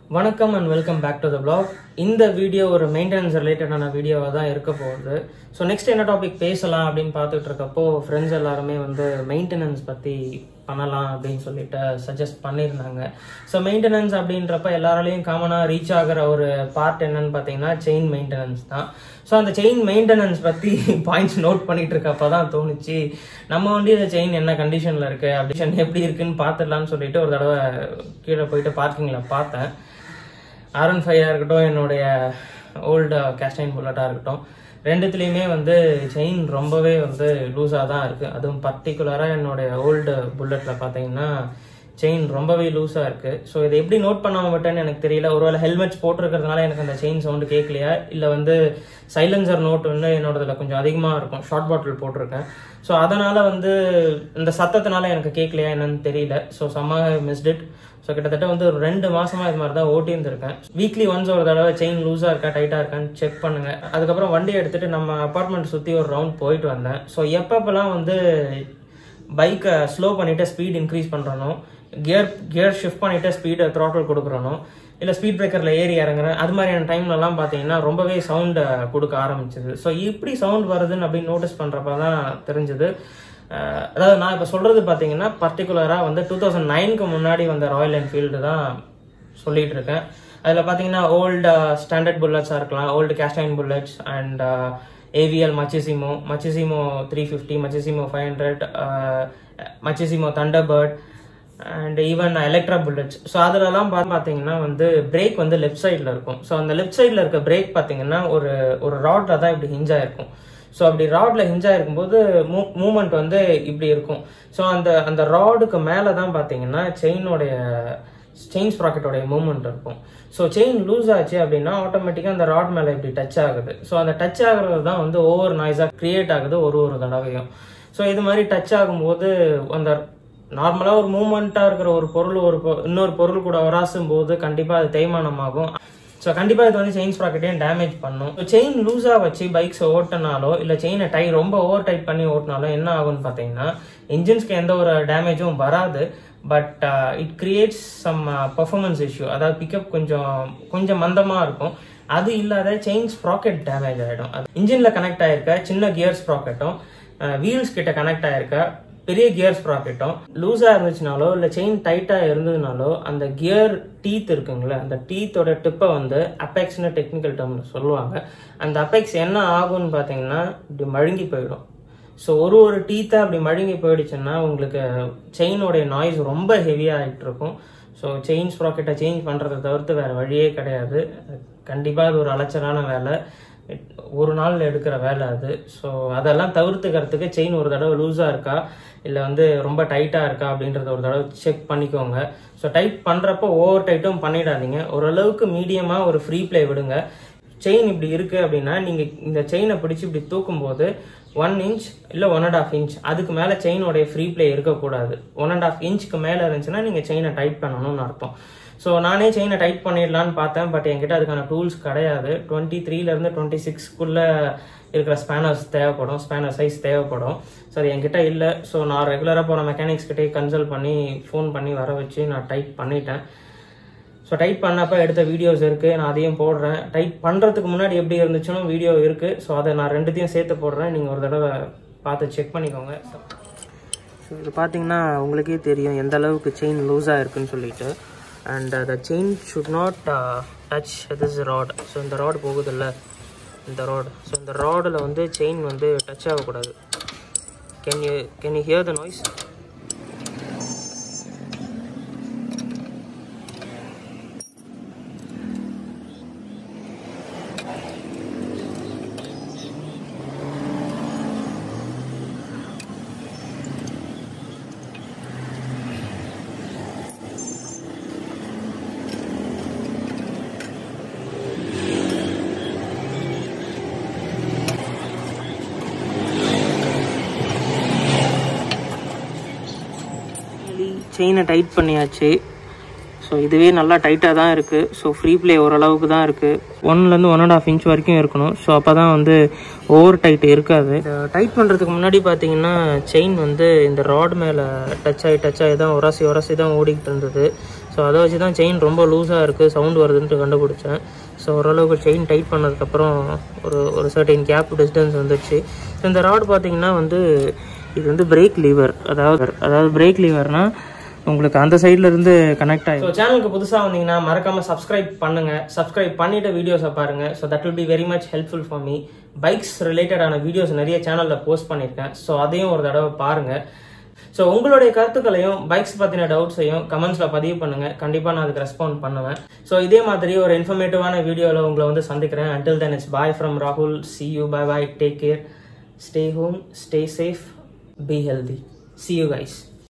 வணக்கம் and welcome back to the vlog இந்த video ஒரு மெயின்டெனன்ஸ் ரிலேட்டடான வீடியோவாக தான் இருக்க போகுது ஸோ நெக்ஸ்ட் என்ன டாபிக் பேசலாம் அப்படின்னு பார்த்துட்டு இருக்கப்போ ஃப்ரெண்ட்ஸ் எல்லாருமே வந்து மெயின்டெனன்ஸ் பற்றி பண்ணலாம் அப்படின்னு சொல்லிட்டு சஜஸ்ட் பண்ணியிருந்தாங்க ஸோ மெயின்டெனன்ஸ் அப்படின்றப்ப எல்லாராலையும் காமனாக ரீச் ஆகிற ஒரு பார்ட் என்னன்னு பார்த்தீங்கன்னா செயின் மெயின்டெனன்ஸ் தான் ஸோ அந்த செயின் மெயின்டெனன்ஸ் பற்றி பாயிண்ட்ஸ் நோட் பண்ணிட்டு இருக்கப்போ தான் தோணுச்சு நம்ம வண்டி இந்த செயின் என்ன கண்டிஷனில் இருக்குது அப்படி எப்படி இருக்குன்னு பார்த்துடலாம்னு சொல்லிட்டு ஒரு தடவை கீழே போயிட்டு பார்க்கிங்கில் பார்த்தேன் ஆர் ஒன் ஃபைவாக இருக்கட்டும் என்னுடைய ஓல்டு கேஸ்டைன் புல்லட்டாக இருக்கட்டும் ரெண்டுத்துலேயுமே வந்து செயின் ரொம்பவே வந்து லூஸாக தான் இருக்குது அதுவும் பர்டிகுலராக என்னுடைய ஓல்டு புல்லட்டில் பார்த்தீங்கன்னா செயின் ரொம்பவே லூஸாக இருக்குது ஸோ இதை எப்படி நோட் பண்ணாம விட்டேன்னு எனக்கு தெரியல ஒருவேளை ஹெல்மெட்ஸ் போட்டிருக்கிறதுனால எனக்கு அந்த செயின் சவுண்டு கேட்கலையா இல்லை வந்து சைலன்சர் நோட் வந்து என்னோடதுல கொஞ்சம் அதிகமாக இருக்கும் ஷார்ட் பாட்டில் போட்டிருக்கேன் ஸோ அதனால் வந்து இந்த சத்தத்தினால எனக்கு கேட்கலையா என்னன்னு தெரியல ஸோ செம்ம மிஸ்ட் இட் ஸோ கிட்டத்தட்ட வந்து ஒரு ரெண்டு மாசமா இது மாதிரி தான் ஓட்டி இருந்திருக்கேன் வீக்லி ஒன்ஸ் ஒரு தடவை செயின் லூஸாக இருக்கா டைட்டாக இருக்கான்னு செக் பண்ணுங்க அதுக்கப்புறம் வண்டி எடுத்துட்டு நம்ம அப்பார்ட்மெண்ட் சுற்றி ஒரு ரவுண்ட் போயிட்டு வந்தேன் ஸோ எப்பப்பெல்லாம் வந்து பைக்கை ஸ்லோ பண்ணிட்டு ஸ்பீட் இன்க்ரீஸ் பண்ணுறனோ கியர் கியர் ஷிஃப்ட் பண்ணிட்டு ஸ்பீடை த்ராட்டல் கொடுக்குறனோ இல்லை ஸ்பீட் பிரேக்கரில் ஏறி இறங்குறேன் அது மாதிரியான டைம்லலாம் பார்த்தீங்கன்னா ரொம்பவே சவுண்டை கொடுக்க ஆரம்பிச்சது ஸோ இப்படி சவுண்ட் வருதுன்னு அப்படின்னு நோட்டீஸ் பண்ணுறப்ப தான் தெரிஞ்சது அஹ் அதாவது நான் இப்போ சொல்கிறது பார்த்தீங்கன்னா பர்டிகுலராக வந்து டூ தௌசண்ட் நைனுக்கு முன்னாடி வந்த ராயல் என்ஃபீல்டு தான் சொல்லிட்டு இருக்கேன் அதில் பார்த்தீங்கன்னா ஓல்டு ஸ்டாண்டர்ட் புல்லட்ஸாக இருக்கலாம் old cast iron bullets and AVL Machismo Machismo three fifty Machismo five hundred Machismo Thunderbird and even Electra bullets so அதிலலாம் பார்த்து பார்த்தீங்கன்னா வந்து பிரேக் வந்து லெஃப்ட் சைடில் இருக்கும் ஸோ அந்த லெஃப்ட் சைடில் இருக்க பிரேக் பார்த்தீங்கன்னா ஒரு ஒரு ராட்ல தான் இப்படி ஹிஞ்ச் ஆயிருக்கும் ஸோ அப்படி ராட்ல ஹிஞ்ச் ஆயிருக்கும்போது மூ மூமெண்ட் வந்து இப்படி இருக்கும் ஸோ அந்த அந்த ராடுக்கு மேலே தான் பார்த்தீங்கன்னா செயினோடைய செயின் ஸ்ப்ராக்கெட்டோடைய மூவ்மெண்ட் இருக்கும் ஸோ செயின் லூஸ் ஆச்சு அப்படின்னா ஆட்டோமேட்டிக்காக அந்த ராட் மேலே இப்படி டச் ஆகுது ஸோ அந்த டச் ஆகுறது தான் வந்து ஓவர் நாய்ஸாக கிரியேட் ஆகுது ஒரு ஒரு தடவையும் ஸோ இது மாதிரி டச் ஆகும்போது அந்த நார்மலாக ஒரு மூமெண்ட்டாக இருக்கிற ஒரு பொருள் ஒரு பொ- இன்னொரு பொருள் கூட வராசும் போது கண்டிப்பாக அது தேய்மானம் ஆகும் ஸோ கண்டிப்பாக இது வந்து செயின் ஸ்ப்ராக்கெட்டையும் டேமேஜ் பண்ணும் செயின் லூஸாக வச்சு பைக்ஸ் ஓட்டினாலோ இல்லை செயினை டை ரொம்ப ஓவர் டைட் பண்ணி ஓட்டினாலோ என்ன ஆகும்னு பார்த்தீங்கன்னா இன்ஜின்ஸ்க்கு எந்த ஒரு டேமேஜும் வராது but it creates some performance issue அதாவது பிக்கப் கொஞ்சம் கொஞ்சம் மந்தமாக இருக்கும் அது இல்லாத செயின் ஸ்ப்ராக்கெட் டேமேஜ் ஆகிடும் அது இன்ஜினில் கனெக்ட் ஆயிருக்க சின்ன கியர் ஸ்ப்ராக்கெட்டும் வீல்ஸ் கிட்ட கனெக்ட் ஆயிருக்க பெரிய கியர் ஸ்ப்ராக்கெட்டும் லூஸாக இருந்துச்சுனாலோ இல்லை செயின் டைட்டாக இருந்ததுனாலோ அந்த கியர் டீத் இருக்குங்களே அந்த டீத்தோட டிப்பை வந்து அப்பெக்ஸ்னு டெக்னிக்கல் டேர்ம்ல சொல்லுவாங்க அந்த அப்பெக்ஸ் என்ன ஆகும்னு பார்த்தீங்கன்னா இப்படி மழுங்கி போயிடும் ஸோ ஒரு ஒரு டீத்தை அப்படி மழுங்கி போயிடுச்சுன்னா உங்களுக்கு செயினோடைய நாய்ஸ் ரொம்ப ஹெவியாக ஆகிட்டு இருக்கும் ஸோ செயின் ஸ்ப்ராக்கெட்டை சேஞ்ச் பண்ணுறதை தவிர்த்து வேறு வழியே கிடையாது கண்டிப்பாக அது ஒரு அலைச்சலான வேலை ஒரு நாள் எடுக்கிற வேலை அது ஸோ அதெல்லாம் தவிர்த்துக்கிறதுக்கு செயின் ஒரு தடவை லூஸாக இருக்கா இல்லை வந்து ரொம்ப டைட்டாக இருக்கா அப்படின்றத ஒரு தடவை செக் பண்ணிக்கோங்க ஸோ டைட் பண்ணுறப்போ ஓவர் டைட்டும் பண்ணிடாதீங்க ஓரளவுக்கு மீடியமாக ஒரு ஃப்ரீ ப்ளே விடுங்க செயின் இப்படி இருக்கு அப்படின்னா நீங்கள் இந்த செயினை பிடிச்சி இப்படி தூக்கும்போது ஒன் இன்ச் இல்லை ஒன் அண்ட் ஆஃப் இன்ச் அதுக்கு மேலே செயினோடைய ஃப்ரீ ப்ளே இருக்கக்கூடாது ஒன் அண்ட் ஆஃப் இன்ச்சுக்கு மேலே இருந்துச்சுன்னா நீங்கள் செயினை டைட் பண்ணணும்னு அர்த்தம் ஸோ நானே செயினை டைட் பண்ணிடலான்னு பார்த்தேன் பட் என்கிட்ட அதுக்கான டூல்ஸ் கிடையாது டுவெண்ட்டி த்ரீலேருந்து டுவெண்ட்டி சிக்ஸ்க்குள்ளே இருக்கிற ஸ்பேனர்ஸ் தேவைப்படும் ஸ்பேனர் சைஸ் தேவைப்படும் ஸோ அது என்கிட்ட இல்லை ஸோ நான் ரெகுலராக போகிற மெக்கானிக்ஸ் கிட்டே கன்சல்ட் பண்ணி ஃபோன் பண்ணி வர வச்சு நான் டைட் பண்ணிட்டேன் ஸோ டைட் பண்ணப்போ எடுத்த வீடியோஸ் இருக்குது நான் அதையும் போடுறேன் டைட் பண்ணுறதுக்கு முன்னாடி எப்படி இருந்துச்சுன்னு வீடியோ இருக்குது ஸோ அதை நான் ரெண்டுத்தையும் சேர்த்து போடுறேன் நீங்கள் ஒரு தடவை பார்த்து செக் பண்ணிக்கோங்க ஸோ இது பார்த்தீங்கன்னா உங்களுக்கே தெரியும் எந்த அளவுக்கு செயின் லூஸாக இருக்குன்னு சொல்லிட்டு and the chain should not touch this rod so இந்த ராட் போகுதுல்ல இந்த ராட் ஸோ இந்த ராடில் வந்து செயின் வந்து டச் ஆகக்கூடாது can you can you hear the noise செயினை டைட் பண்ணியாச்சு ஸோ இதுவே நல்லா டைட்டாக தான் இருக்குது ஸோ ஃப்ரீ ப்ளே ஓரளவுக்கு தான் இருக்குது ஒன்லேருந்து ஒன் அண்ட் ஆஃப் இன்ச் வரைக்கும் இருக்கணும் ஸோ அப்போ தான் வந்து ஓவர் டைட் இருக்காது டைட் பண்ணுறதுக்கு முன்னாடி பார்த்தீங்கன்னா செயின் வந்து இந்த ராட் மேலே டச் ஆகி டச் ஆகி தான் உரசி உரசி தான் ஓடிக்கிட்டு இருந்தது ஸோ ஸோ அதை வச்சு தான் செயின் ரொம்ப லூஸாக இருக்குது சவுண்ட் வருதுன்ட்டு கண்டுபிடிச்சேன் ஸோ ஓரளவுக்கு செயின் டைட் பண்ணதுக்கப்புறம் ஒரு ஒரு சர்டைன் கேப் டிஸ்டன்ஸ் வந்துடுச்சு ஸோ இந்த ராட் பார்த்தீங்கன்னா வந்து இது வந்து பிரேக் லீவர் அதாவது அதாவது பிரேக் லீவர்னா உங்களுக்கு அந்த சைடுல இருந்து கனெக்ட் ஆகி ஸோ சேனலுக்கு புதுசாக வந்தீங்கன்னா மறக்காம சப்ஸ்கிரைப் பண்ணுங்க சப்ஸ்கிரைப் பண்ணிட்டு வீடியோஸை பாருங்க so that will be very much helpful for me bikes ரிலேட்டடான வீடியோஸ் நிறைய சேனலில் போஸ்ட் பண்ணியிருக்கேன் ஸோ அதையும் ஒரு தடவை பாருங்க ஸோ உங்களுடைய கருத்துக்களையும் பைக்ஸ் பற்றின டவுட்ஸையும் கமெண்ட்ஸில் பதிவு பண்ணுங்க கண்டிப்பாக நான் அதுக்கு ரெஸ்பாண்ட் பண்ணுவேன் ஸோ இதே மாதிரி ஒரு இன்ஃபர்மேட்டிவான வீடியோவில் உங்களை வந்து சந்திக்கிறேன் until then it's bye from ராகுல் see you bye bye take care stay home stay safe be healthy see you guys